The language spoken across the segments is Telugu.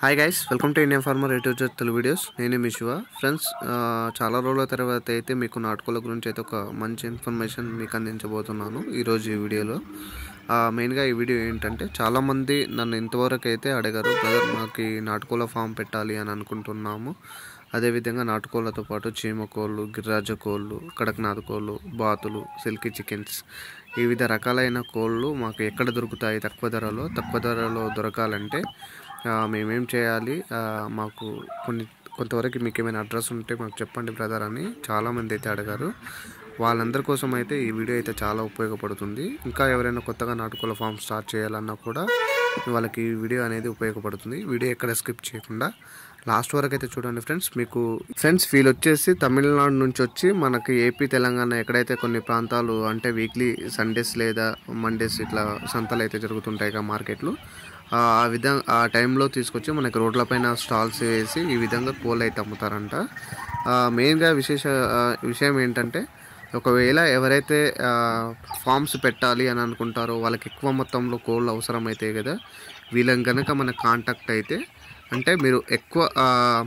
hi guys welcome to Indian farmer YouTube Telugu videos నేను మీ శివ ఫ్రెండ్స్ ఆ, చాలా రోజుల తర్వాత అయితే మీకు నాటుకోల గురించి అయితే ఒక మంచి ఇన్ఫర్మేషన్ మీకు అందించబోతున్నాను ఈరోజు ఈ వీడియోలో ఆ, మెయిన్గా ఈ వీడియో ఏంటంటే చాలామంది నన్ను ఇంతవరకు అయితే అడిగారు బ్రదర్ మాకు ఈ నాటుకోల ఫామ్ పెట్టాలి అని అనుకుంటున్నాము అదేవిధంగా నాటుకోళ్ళతో పాటు చీమ కోళ్ళు గిరిరాజ కోళ్ళు కడక్నాథ్ కోళ్ళు బాతులు సిల్కీ చికెన్స్ వివిధ రకాలైన కోళ్ళు మాకు ఎక్కడ దొరుకుతాయి తక్కువ ధరలో తక్కువ ధరలో దొరకాలంటే ఆ, మేమేం చేయాలి ఆ, మాకు కొన్ని కొంతవరకు మీకు ఏమైనా అడ్రస్ ఉంటే మాకు చెప్పండి బ్రదర్ అని చాలామంది అయితే అడిగారు వాళ్ళందరి కోసం అయితే ఈ వీడియో అయితే చాలా ఉపయోగపడుతుంది ఇంకా ఎవరైనా కొత్తగా నాటుకోల ఫామ్ స్టార్ట్ చేయాలన్నా కూడా వాళ్ళకి ఈ వీడియో అనేది ఉపయోగపడుతుంది వీడియో ఎక్కడ స్కిప్ చేయకుండా లాస్ట్ వరకు అయితే చూడండి ఫ్రెండ్స్ మీకు ఫ్రెండ్స్ వీళ్ళు వచ్చేసి తమిళనాడు నుంచి వచ్చి మనకి ఏపీ తెలంగాణ ఎక్కడైతే కొన్ని ప్రాంతాలు అంటే వీక్లీ సండేస్ లేదా మండేస్ ఇట్లా సంతలు అయితే జరుగుతుంటాయి కదా మార్కెట్లు ఆ ఆ విధంగా ఆ టైంలో తీసుకొచ్చి మనకి రోడ్లపైన స్టాల్స్ వేసి ఈ విధంగా కోళ్ళు అయితే అమ్ముతారంట ఆ, మెయిన్గా విశేష ఆ, విషయం ఏంటంటే ఒకవేళ ఎవరైతే ఫామ్స్ పెట్టాలి అని అనుకుంటారో వాళ్ళకి ఎక్కువ మొత్తంలో కోళ్ళు అవసరం అయితే కదా వీళ్ళని కనుక మన కాంటాక్ట్ అయితే అంటే మీరు ఎక్కువ ఆ,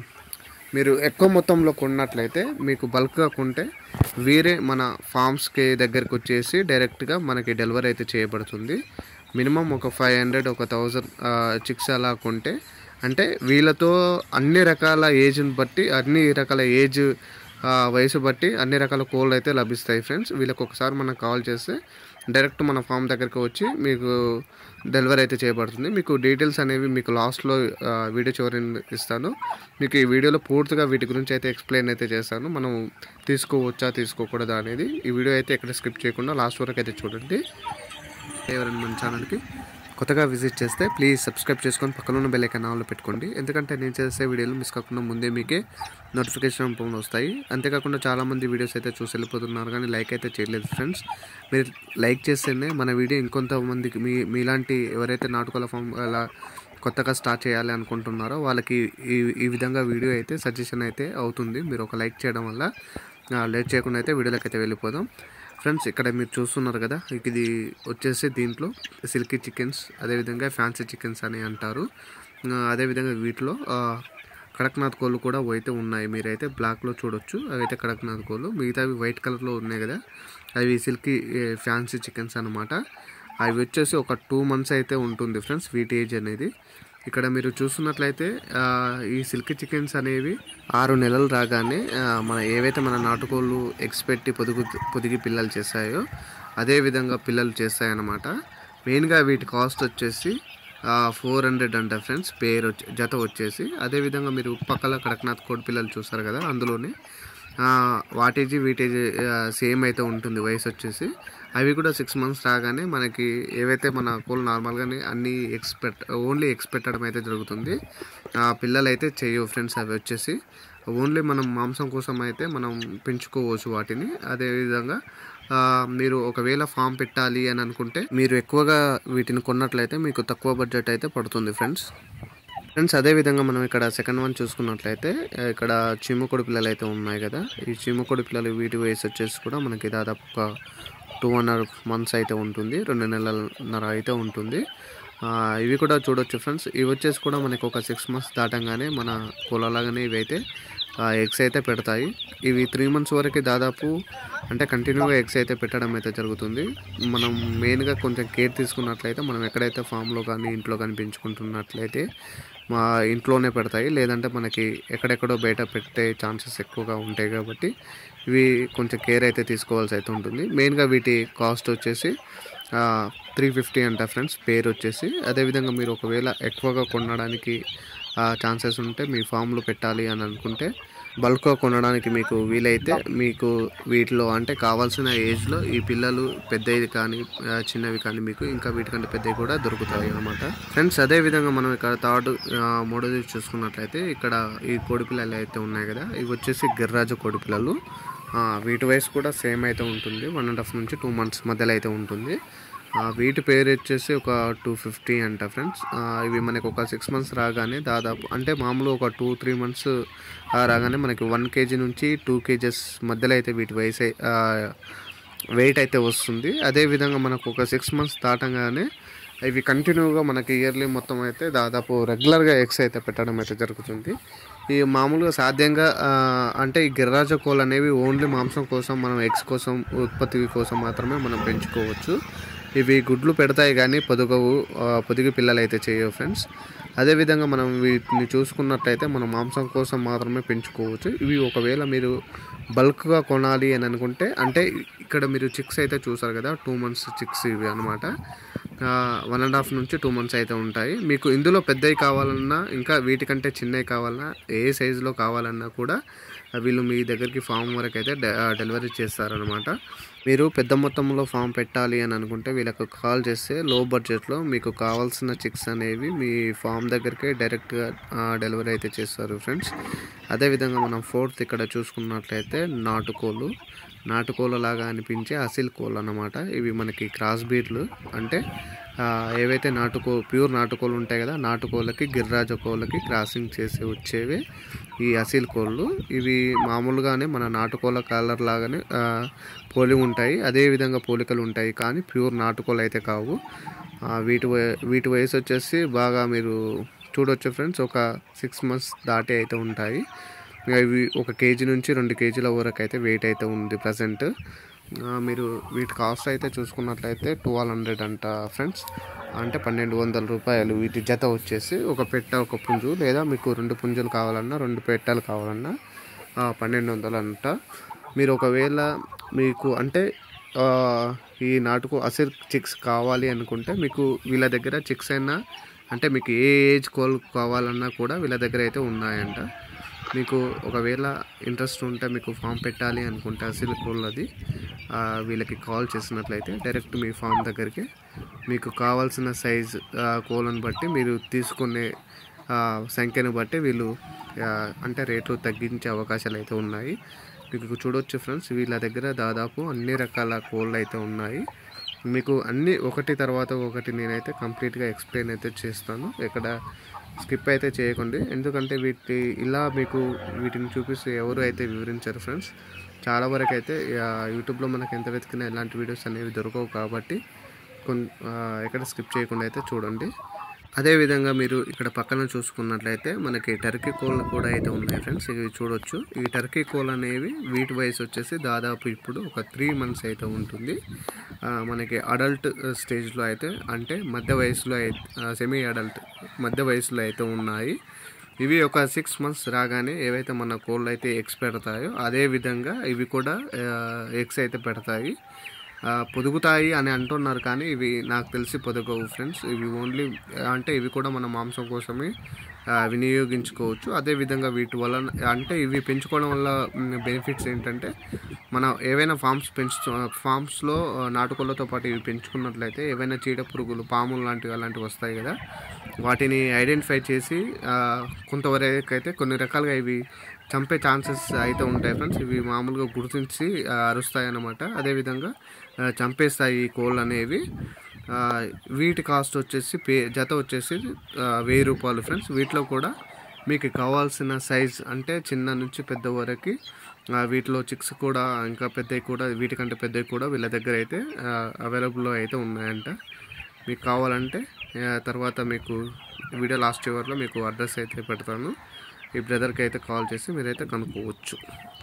మీరు ఎక్కువ మొత్తంలో కొన్నట్లయితే మీకు బల్క్గా కొంటే వేరే మన ఫామ్స్కి దగ్గరికి వచ్చేసి డైరెక్ట్గా మనకి డెలివరీ అయితే చేయబడుతుంది మినిమం ఒక ఫైవ్ హండ్రెడ్ ఒక థౌజండ్ చిక్స్ అలా కొంటే అంటే వీళ్ళతో అన్ని రకాల ఏజ్ని బట్టి అన్ని రకాల ఏజ్ ఆ, వయసు బట్టి అన్ని రకాల కోళ్ళు అయితే లభిస్తాయి ఫ్రెండ్స్ వీళ్ళకి ఒకసారి మనం కాల్ చేస్తే డైరెక్ట్ మన ఫామ్ దగ్గరికి వచ్చి మీకు డెలివరీ అయితే చేయబడుతుంది మీకు డీటెయిల్స్ అనేవి మీకు లాస్ట్లో వీడియో చివరి ఇస్తాను మీకు ఈ వీడియోలో పూర్తిగా వీటి గురించి అయితే ఎక్స్ప్లెయిన్ అయితే చేస్తాను మనం తీసుకోవచ్చా తీసుకోకూడదా అనేది ఈ వీడియో అయితే ఎక్కడ స్కిప్ చేయకుండా లాస్ట్ వరకు అయితే చూడండి ఎవరైనా మన ఛానల్కి కొత్తగా విజిట్ చేస్తే ప్లీజ్ సబ్స్క్రైబ్ చేసుకొని పక్కన ఉన్న బెల్ ఐకాన్ ఆన్లో పెట్టుకోండి ఎందుకంటే నేను చేసే వీడియోలు మిస్ కాకుండా ముందే మీకే నోటిఫికేషన్ రూపంలో వస్తాయి అంతేకాకుండా చాలామంది వీడియోస్ అయితే చూసి వెళ్ళిపోతున్నారు కానీ లైక్ అయితే చేయలేదు ఫ్రెండ్స్ మీరు లైక్ చేస్తేనే మన వీడియో ఇంకొంతమందికి మీ మీలాంటి ఎవరైతే నాటుకోల ఫామ్ అలా కొత్తగా స్టార్ట్ చేయాలి అనుకుంటున్నారో వాళ్ళకి ఈ ఈ విధంగా వీడియో అయితే సజెషన్ అయితే అవుతుంది మీరు ఒక లైక్ చేయడం వల్ల లేట్ చేయకుండా అయితే వీడియోలోకి అయితే వెళ్ళిపోదాం ఫ్రెండ్స్ ఇక్కడ మీరు చూస్తున్నారు కదా ఇది వచ్చేసి దీంట్లో సిల్కీ చికెన్స్ అదేవిధంగా ఫ్యాన్సీ చికెన్స్ అని అంటారు ఆ, అదేవిధంగా వీటిలో ఆ, కడక్నాథ్ కోళ్ళు కూడా అయితే ఉన్నాయి మీరైతే బ్లాక్లో చూడొచ్చు అవైతే కడక్నాథ్ కోళ్ళు మిగతావి వైట్ కలర్లో ఉన్నాయి కదా అవి సిల్కీ ఫ్యాన్సీ చికెన్స్ అనమాట అవి వచ్చేసి ఒక టూ మంత్స్ అయితే ఉంటుంది ఫ్రెండ్స్ వీటి ఏజ్ అనేది ఇక్కడ మీరు చూస్తున్నట్లయితే ఆ, ఈ సిల్క్ చికెన్స్ అనేవి ఆరు నెలలు రాగానే ఆ, మన ఏవైతే మన నాటుకోళ్ళు ఎగ్స్ పెట్టి పొదుగు పొదిగి పిల్లలు చేస్తాయో అదే విధంగా పిల్లలు చేస్తాయన్నమాట మెయిన్గా వీటి కాస్ట్ వచ్చేసి ఫోర్ హండ్రెడ్ అంట ఫ్రెండ్స్ పేరు వచ్చి జత వచ్చేసి అదేవిధంగా మీరు పక్కల కడక్నాథ్ కోడి పిల్లలు చూస్తారు కదా అందులోనే ఆ, వాటేజీ వీటేజీ సేమ్ అయితే ఉంటుంది వయసు వచ్చేసి అవి కూడా సిక్స్ మంత్స్ రాగానే మనకి ఏవైతే మన కోళ్ళు నార్మల్గానే అన్ని ఎక్స్పెక్ట్ ఓన్లీ ఎక్స్ పెట్టడం అయితే జరుగుతుంది ఆ పిల్లలు అయితే చేయవు ఫ్రెండ్స్ అవి వచ్చేసి ఓన్లీ మనం మాంసం కోసం అయితే మనం పెంచుకోవచ్చు వాటిని అదేవిధంగా ఆ, మీరు ఒకవేళ ఫామ్ పెట్టాలి అని అనుకుంటే మీరు ఎక్కువగా వీటిని కొన్నట్లయితే మీకు తక్కువ బడ్జెట్ అయితే పడుతుంది ఫ్రెండ్స్ ఫ్రెండ్స్ అదే విధంగా మనం ఇక్కడ సెకండ్ వన్ చూసుకున్నట్లయితే ఆ, ఇక్కడ చీమకొడి పిల్లలు అయితే ఉన్నాయి కదా ఈ చీమకొడి పిల్లలు వీటి వయసు వచ్చేసి కూడా మనకి దాదాపు ఒక టూ అండ్ హాఫ్ మంత్స్ అయితే ఉంటుంది రెండు నెలలన్నర అయితే ఉంటుంది ఆ, ఇవి కూడా చూడొచ్చు ఫ్రెండ్స్ ఇవి వచ్చేసి కూడా మనకి ఒక సిక్స్ మంత్స్ దాటంగానే మన పొలాలాగానే ఇవి అయితే ఎగ్స్ అయితే పెడతాయి ఇవి త్రీ మంత్స్ వరకు దాదాపు అంటే కంటిన్యూగా ఎగ్స్ అయితే పెట్టడం అయితే జరుగుతుంది మనం మెయిన్గా కొంచెం కేర్ తీసుకున్నట్లయితే మనం ఎక్కడైతే ఫామ్లో కానీ ఇంట్లో కానీ పెంచుకుంటున్నట్లయితే మా ఇంట్లోనే పెడతాయి లేదంటే మనకి ఎక్కడెక్కడో బయట పెట్టే ఛాన్సెస్ ఎక్కువగా ఉంటాయి కాబట్టి ఇవి కొంచెం కేర్ అయితే తీసుకోవాల్సి అయితే ఉంటుంది మెయిన్గా వీటి కాస్ట్ వచ్చేసి త్రీ ఫిఫ్టీ అంట ఫ్రెండ్స్ పేరు వచ్చేసి అదేవిధంగా మీరు ఒకవేళ ఎక్కువగా కొనడానికి ఛాన్సెస్ ఉంటే మీ ఫామ్లో పెట్టాలి అని అనుకుంటే బల్క్గా కొనడానికి మీకు వీలైతే మీకు వీటిలో అంటే కావాల్సిన ఏజ్లో ఈ పిల్లలు పెద్దవి కానీ ఆ, చిన్నవి కానీ మీకు ఇంకా వీటికంటే పెద్దవి కూడా దొరుకుతాయి అన్నమాట ఫ్రెండ్స్ అదే విధంగా మనం ఇక్కడ థర్డ్ మూడోది చూసుకున్నట్లయితే ఇక్కడ ఈ కోడి పిల్లలు అయితే ఉన్నాయి కదా ఇవి వచ్చేసి గిర్రాజు కోడి పిల్లలు ఆ, వీటి వయసు కూడా సేమ్ అయితే ఉంటుంది వన్ అండ్ హాఫ్ నుంచి టూ మంత్స్ మధ్యలో అయితే ఉంటుంది ఆ, వీటి పేరు వచ్చేసి ఒక టూ ఫిఫ్టీ అంట ఫ్రెండ్స్ ఆ, ఇవి మనకి ఒక సిక్స్ మంత్స్ రాగానే దాదాపు అంటే మామూలు ఒక టూ త్రీ మంత్స్ రాగానే మనకి వన్ కేజీ నుంచి టూ కేజెస్ మధ్యలో అయితే వీటి వయసు వెయిట్ అయితే వస్తుంది అదేవిధంగా మనకు ఒక సిక్స్ మంత్స్ దాటంగానే ఇవి కంటిన్యూగా మనకి ఇయర్లీ మొత్తం అయితే దాదాపు రెగ్యులర్గా ఎగ్స్ అయితే పెట్టడం అయితే జరుగుతుంది ఈ మామూలుగా సాధ్యంగా ఆ, అంటే ఈ గిరిరాజ కోళ్ళు అనేవి ఓన్లీ మాంసం కోసం మనం ఎగ్స్ కోసం ఉత్పత్తి కోసం మాత్రమే మనం పెంచుకోవచ్చు ఇవి గుడ్లు పెడతాయి కానీ పొదుగవు ఆ, పొదిగి పిల్లలు అయితే చేయవు ఫ్రెండ్స్ అదేవిధంగా మనం వీటిని చూసుకున్నట్లయితే మనం మాంసం కోసం మాత్రమే పెంచుకోవచ్చు ఇవి ఒకవేళ మీరు బల్క్గా కొనాలి అని అనుకుంటే అంటే ఇక్కడ మీరు చిక్స్ అయితే చూసారు కదా టూ మంత్స్ చిక్స్ ఇవి అనమాట వన్ అండ్ హాఫ్ నుంచి టూ మంత్స్ అయితే ఉంటాయి మీకు ఇందులో పెద్దవి కావాలన్నా ఇంకా వీటికంటే చిన్నవి కావాలన్నా ఏ సైజులో కావాలన్నా కూడా వీళ్ళు మీ దగ్గరికి ఫామ్ వరకు అయితే డె- డెలివరీ చేస్తారనమాట మీరు పెద్ద మొత్తంలో ఫామ్ పెట్టాలి అని అనుకుంటే వీళ్ళకు కాల్ చేస్తే లో బడ్జెట్లో మీకు కావాల్సిన చిక్స్ అనేవి మీ ఫామ్ దగ్గరికి డైరెక్ట్గా డెలివరీ అయితే చేస్తారు ఫ్రెండ్స్ అదేవిధంగా మనం ఫోర్త్ ఇక్కడ చూసుకున్నట్లయితే నాటుకోళ్ళు నాటుకోళ్ళ లాగా అనిపించే అసిల్ కోళ్ళు అన్నమాట ఇవి మనకి క్రాస్ బీడ్లు అంటే ఆ, ఏవైతే నాటుకో ప్యూర్ నాటుకోళ్ళు ఉంటాయి కదా నాటుకోళ్ళకి గిరిరాజ కోళ్ళకి క్రాసింగ్ చేసి వచ్చేవి ఈ అసిల్ కోళ్ళు ఇవి మామూలుగానే మన నాటుకోళ్ళ కలర్ లాగానే ఆ, పోలి ఉంటాయి అదే విధంగా పోలికలు ఉంటాయి కానీ ప్యూర్ నాటుకోళ్ళు అయితే కావు ఆ, వీటి వయ- వీటి వయసు వచ్చేసి బాగా మీరు చూడొచ్చు ఫ్రెండ్స్ ఒక సిక్స్ మంత్స్ దాటి అయితే ఉంటాయి ఇంకా ఇవి ఒక కేజీ నుంచి రెండు కేజీల వరకు అయితే వెయిట్ అయితే ఉంది ప్రజెంట్ మీరు వీటి కాస్ట్ అయితే చూసుకున్నట్లయితే ట్వెల్వ్ హండ్రెడ్ అంట ఫ్రెండ్స్ అంటే పన్నెండు వందల రూపాయలు వీటి జత వచ్చేసి ఒక పెట్ట ఒక పుంజు లేదా మీకు రెండు పుంజులు కావాలన్నా రెండు పెట్టెలు కావాలన్నా ఆ, పన్నెండు వందలు అంట మీరు ఒకవేళ మీకు అంటే ఆ, ఈ నాటుకు అసిర్ చిక్స్ కావాలి అనుకుంటే మీకు వీళ్ళ దగ్గర చిక్స్ అయినా అంటే మీకు ఏ ఏజ్ కోల్ కావాలన్నా కూడా వీళ్ళ దగ్గర అయితే ఉన్నాయంట మీకు ఒకవేళ ఇంట్రెస్ట్ ఉంటే మీకు ఫామ్ పెట్టాలి అనుకుంటే అసిల్ కోళ్ళది ఆ, వీళ్ళకి కాల్ చేసినట్లయితే డైరెక్ట్ మీ ఫామ్ దగ్గరికి మీకు కావాల్సిన సైజ్ కోళ్ళను బట్టి మీరు తీసుకునే ఆ, సంఖ్యను బట్టి వీళ్ళు ఆ, అంటే రేట్లు తగ్గించే అవకాశాలు అయితే ఉన్నాయి మీకు చూడొచ్చు ఫ్రెండ్స్ వీళ్ళ దగ్గర దాదాపు అన్ని రకాల కోళ్ళు అయితే ఉన్నాయి మీకు అన్ని ఒకటి తర్వాత ఒకటి నేనైతే కంప్లీట్గా ఎక్స్ప్లెయిన్ అయితే చేస్తాను ఇక్కడ స్కిప్ అయితే చేయకండి ఎందుకంటే వీటి ఇలా మీకు వీటిని చూపిస్తూ ఎవరు అయితే వివరించారు ఫ్రెండ్స్ చాలా వరకు అయితే ఆ, యూట్యూబ్లో మనకు ఎంత వెతికినా ఇలాంటి వీడియోస్ అనేవి దొరకవు కాబట్టి కొన్ ఆ, ఎక్కడ స్కిప్ చేయకుండా అయితే చూడండి అదేవిధంగా మీరు ఇక్కడ పక్కన చూసుకున్నట్లయితే మనకి టర్కీ కోళ్ళు కూడా అయితే ఉన్నాయి ఫ్రెండ్స్ ఇవి చూడొచ్చు ఈ టర్కీ కోళ్ళు అనేవి వీటి వయసు వచ్చేసి దాదాపు ఇప్పుడు ఒక త్రీ మంత్స్ అయితే ఉంటుంది ఆ, మనకి అడల్ట్ స్టేజ్లో అయితే అంటే మధ్య వయసులో అయితే సెమీ అడల్ట్ మధ్య వయసులో అయితే ఉన్నాయి ఇవి ఒక సిక్స్ మంత్స్ రాగానే ఏవైతే మన కోళ్ళు అయితే ఎగ్స్ పెడతాయో అదే విధంగా ఇవి కూడా ఎగ్స్ అయితే పెడతాయి ఆ, పొదుగుతాయి అని అంటున్నారు కానీ ఇవి నాకు తెలిసి పొదగవు ఫ్రెండ్స్ ఇవి ఓన్లీ అంటే ఇవి కూడా మన మాంసం కోసమే ఆ, వినియోగించుకోవచ్చు అదేవిధంగా వీటి వల్ల అంటే ఇవి పెంచుకోవడం వల్ల బెనిఫిట్స్ ఏంటంటే మనం ఏవైనా ఫామ్స్ పెంచు ఫామ్స్లో నాటుకోళ్ళతో పాటు ఇవి పెంచుకున్నట్లయితే ఏవైనా చీడ పురుగులు పాములు లాంటివి అలాంటివి వస్తాయి కదా వాటిని ఐడెంటిఫై చేసి ఆ, కొంతవరకు అయితే కొన్ని రకాలుగా ఇవి చంపే ఛాన్సెస్ అయితే ఉంటాయి ఫ్రెండ్స్ ఇవి మామూలుగా గుర్తించి ఆ, అరుస్తాయి అన్నమాట అదేవిధంగా ఆ, చంపేస్తాయి ఈ కోళ్ళు అనేవి ఆ, వీటి కాస్ట్ వచ్చేసి పే జత వచ్చేసి ఆ, వెయ్యి రూపాయలు ఫ్రెండ్స్ వీటిలో కూడా మీకు కావాల్సిన సైజ్ అంటే చిన్న నుంచి పెద్ద వరకు ఆ, వీటిలో చిక్స్ కూడా ఇంకా పెద్దవి కూడా వీటికంటే పెద్దవి కూడా వీళ్ళ దగ్గర అయితే అవైలబుల్లో అయితే ఉన్నాయంట మీకు కావాలంటే ఆ, తర్వాత మీకు వీడియో లాస్ట్ చివర్లో మీకు అడ్రస్ అయితే పెడతాను ఈ బ్రదర్కి అయితే కాల్ చేసి మీరైతే కనుక్కోవచ్చు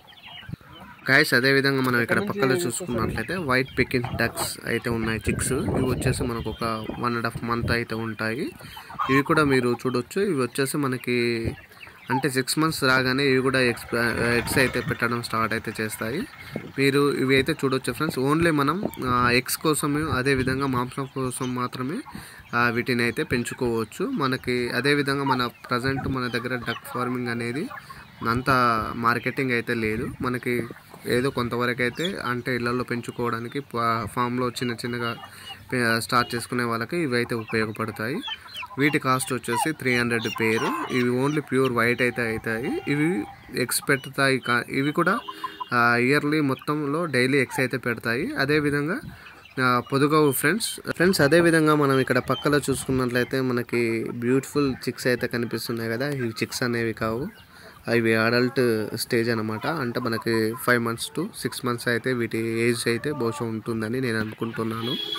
గాయస్ అదేవిధంగా మనం ఇక్కడ పక్కన చూసుకున్నట్లయితే వైట్ పికిన్ డక్స్ అయితే ఉన్నాయి చిక్స్ ఇవి వచ్చేసి మనకు ఒక వన్ అండ్ హాఫ్ మంత్ అయితే ఉంటాయి ఇవి కూడా మీరు చూడొచ్చు ఇవి వచ్చేసి మనకి అంటే సిక్స్ మంత్స్ రాగానే ఇవి కూడా ఎక్స్ ఎగ్స్ అయితే పెట్టడం స్టార్ట్ అయితే చేస్తాయి మీరు ఇవి అయితే చూడొచ్చు ఫ్రెండ్స్ ఓన్లీ మనం ఎగ్స్ కోసం అదేవిధంగా మాంసం కోసం మాత్రమే ఆ, వీటిని అయితే పెంచుకోవచ్చు మనకి అదేవిధంగా మన ప్రజెంట్ మన దగ్గర డక్ ఫార్మింగ్ అనేది అంత మార్కెటింగ్ అయితే లేదు మనకి ఏదో కొంతవరకు అయితే అంటే ఇళ్లలో పెంచుకోవడానికి పా- ఫామ్లో చిన్న చిన్నగా పె- స్టార్ట్ చేసుకునే వాళ్ళకి ఇవి అయితే ఉపయోగపడతాయి వీటి కాస్ట్ వచ్చేసి త్రీ హండ్రెడ్ పేరు ఇవి ఓన్లీ ప్యూర్ వైట్ అయితే అవుతాయి ఇవి ఎగ్స్ పెడతాయి కా ఇవి కూడా ఇయర్లీ మొత్తంలో డైలీ ఎగ్స్ అయితే పెడతాయి అదేవిధంగా ఆ, పొదుగవు ఫ్రెండ్స్ ఫ్రెండ్స్ అదే విధంగా మనం ఇక్కడ పక్కలో చూసుకున్నట్లయితే మనకి బ్యూటిఫుల్ చిక్స్ అయితే కనిపిస్తున్నాయి కదా ఇవి చిక్స్ అనేవి కావు ఇవి అడల్ట్ స్టేజ్ అనమాట అంటే మనకి five months to six months అయితే వీటి ఏజ్ అయితే బహుశా ఉంటుందని నేను అనుకుంటున్నాను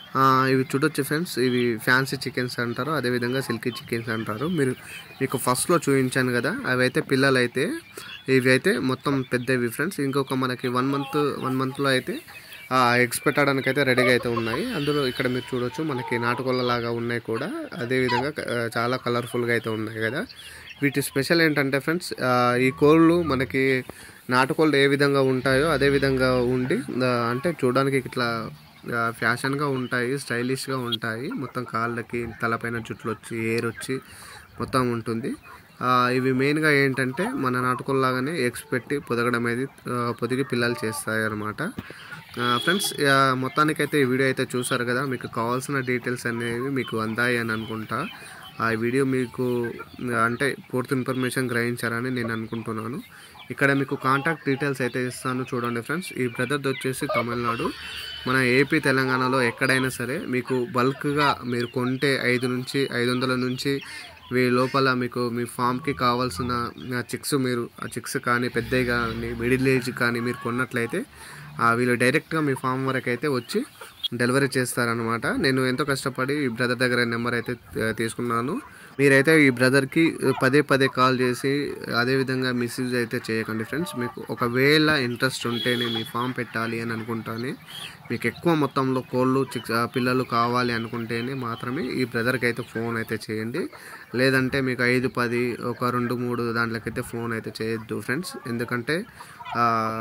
ఆ, ఇవి చూడొచ్చు ఫ్రెండ్స్ ఇవి ఫ్యాన్సీ చికెన్స్ అంటారు అదేవిధంగా సిల్కీ చికెన్స్ అంటారు మీరు మీకు ఫస్ట్లో చూపించాను కదా అవి అయితే పిల్లలు అయితే ఇవి అయితే మొత్తం పెద్దవి ఫ్రెండ్స్ ఇంకొక మనకి వన్ మంత్ వన్ మంత్లో అయితే ఎగ్స్ పెట్టడానికి అయితే రెడీగా అయితే ఉన్నాయి అందులో ఇక్కడ మీరు చూడొచ్చు మనకి నాటుకోళ్ళ లాగా ఉన్నాయి కూడా అదేవిధంగా ఆ, చాలా కలర్ఫుల్గా అయితే ఉన్నాయి కదా వీటి స్పెషల్ ఏంటంటే ఫ్రెండ్స్ ఆ, ఈ కోళ్ళు మనకి నాటుకోళ్ళు ఏ విధంగా ఉంటాయో అదే విధంగా ఉండి ఆ, అంటే చూడడానికి ఇట్లా ఆ, ఫ్యాషన్గా ఉంటాయి స్టైలిష్గా ఉంటాయి మొత్తం కాళ్ళకి తలపైన జుట్లు వచ్చి ఎయిర్ వచ్చి మొత్తం ఉంటుంది ఆ, ఇవి మెయిన్గా ఏంటంటే మన నాటుకోల్లాగానే ఎగ్స్ పెట్టి పొదగడం అనేది ఆ, పొదిగి పిల్లలు చేస్తాయి అన్నమాట ఫ్రెండ్స్ మొత్తానికైతే ఈ వీడియో అయితే చూసారు కదా మీకు కావాల్సిన డీటెయిల్స్ అనేవి మీకు అందాయి అని అనుకుంటా ఆ వీడియో మీకు ఆ, అంటే పూర్తి ఇన్ఫర్మేషన్ గ్రహించారని నేను అనుకుంటున్నాను ఇక్కడ మీకు కాంటాక్ట్ డీటెయిల్స్ అయితే ఇస్తాను చూడండి ఫ్రెండ్స్ ఈ బ్రదర్ది వచ్చేసి తమిళనాడు మన ఏపీ తెలంగాణలో ఎక్కడైనా సరే మీకు బల్క్గా మీరు కొంటే ఐదు నుంచి ఐదు వందల నుంచి వెయ్యి లోపల మీకు మీ ఫామ్కి కావాల్సిన చిక్స్ మీరు ఆ చిక్స్ కానీ పెద్దవి కానీ మిడిల్ ఏజ్ కానీ మీరు కొన్నట్లయితే ఆ, వీళ్ళు డైరెక్ట్గా మీ ఫామ్ వరకు అయితే వచ్చి డెలివరీ చేస్తారనమాట నేను ఎంతో కష్టపడి ఈ బ్రదర్ దగ్గర నెంబర్ అయితే ఆ, తీసుకున్నాను మీరైతే ఈ బ్రదర్కి పదే పదే కాల్ చేసి అదేవిధంగా మిస్యూజ్ అయితే చేయకండి ఫ్రెండ్స్ మీకు ఒకవేళ ఇంట్రెస్ట్ ఉంటేనే మీ ఫామ్ పెట్టాలి అని అనుకుంటానే మీకు ఎక్కువ మొత్తంలో కోళ్ళు చిక్స్ ఆ, పిల్లలు కావాలి అనుకుంటేనే మాత్రమే ఈ బ్రదర్కి అయితే ఫోన్ అయితే చేయండి లేదంటే మీకు ఐదు పది ఒక రెండు మూడు దాంట్లోకైతే ఫోన్ అయితే చేయొద్దు ఫ్రెండ్స్ ఎందుకంటే ఆ,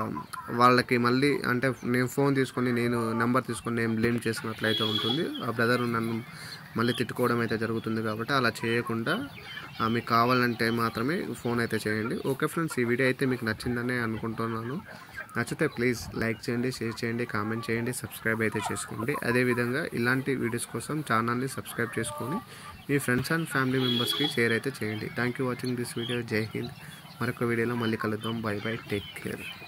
వాళ్ళకి మళ్ళీ అంటే నేను ఫోన్ తీసుకొని నేను నెంబర్ తీసుకొని నేను బ్లేమ్ చేసినట్లయితే ఉంటుంది ఆ బ్రదర్ నన్ను మళ్ళీ తిట్టుకోవడం అయితే జరుగుతుంది కాబట్టి అలా చేయకుండా ఆ, మీకు కావాలంటే మాత్రమే ఫోన్ అయితే చేయండి ఓకే ఫ్రెండ్స్ ఈ వీడియో అయితే మీకు నచ్చిందనే అనుకుంటున్నాను నచ్చితే ప్లీజ్ లైక్ చేయండి షేర్ చేయండి కామెంట్ చేయండి సబ్స్క్రైబ్ అయితే చేసుకోండి అదేవిధంగా ఇలాంటి వీడియోస్ కోసం ఛానల్ని సబ్స్క్రైబ్ చేసుకొని మీ ఫ్రెండ్స్ అండ్ ఫ్యామిలీ మెంబర్స్కి షేర్ అయితే చేయండి thank you watching this video Jai Hind మరొక వీడియోలో మళ్ళీ కలుద్దాం బై బై టేక్ కేర్